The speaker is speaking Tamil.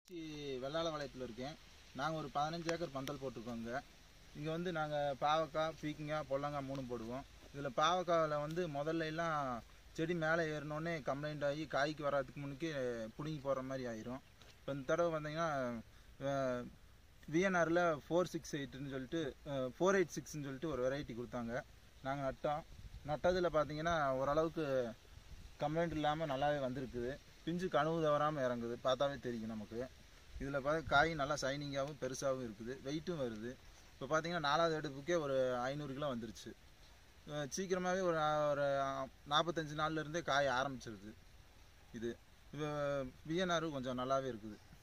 சி வெள்ளாள வளையத்தில் இருக்கேன் நாங்கள் ஒரு பதினஞ்சு ஏக்கர் பந்தல் போட்டிருக்கோங்க இங்கே வந்து நாங்கள் பாவக்காய் பீக்கங்காய் பொல்லங்காய் மூணும் போடுவோம் இதில் பாவக்காயில் வந்து முதல்ல எல்லாம் செடி மேலே ஏறினோடனே கம்ப்ளைண்ட் ஆகி காய்க்கு வராதுக்கு முன்னுக்கே பிடுங்கி போடுற மாதிரி ஆயிரும் இப்போ இந்த தடவை பார்த்தீங்கன்னா விஎன்ஆரில் ஃபோர் சிக்ஸ் எயிட்னு சொல்லிட்டு ஃபோர் எயிட் சிக்ஸ்னு சொல்லிட்டு ஒரு வெரைட்டி கொடுத்தாங்க நாங்கள் நட்டோம் நட்டதில் பார்த்தீங்கன்னா ஓரளவுக்கு கம்ப்ளைண்ட் இல்லாமல் நல்லாவே வந்திருக்குது பிஞ்சு கனவு தவறாமல் இறங்குது பார்த்தாவே தெரியும் நமக்கு இதில் பார்த்து காய் நல்லா சைனிங்காகவும் பெருசாகவும் இருக்குது வெயிட்டும் வருது இப்போ பார்த்தீங்கன்னா நாலாவது எடுப்புக்கே ஒரு ஐநூறு கிலோ வந்துருச்சு அஹ் சீக்கிரமாகவே ஒரு ஒரு நாற்பத்தஞ்சு நாள்லேருந்தே காய ஆரம்பிச்சிருது இது விஎன்ஆர் கொஞ்சம் நல்லாவே இருக்குது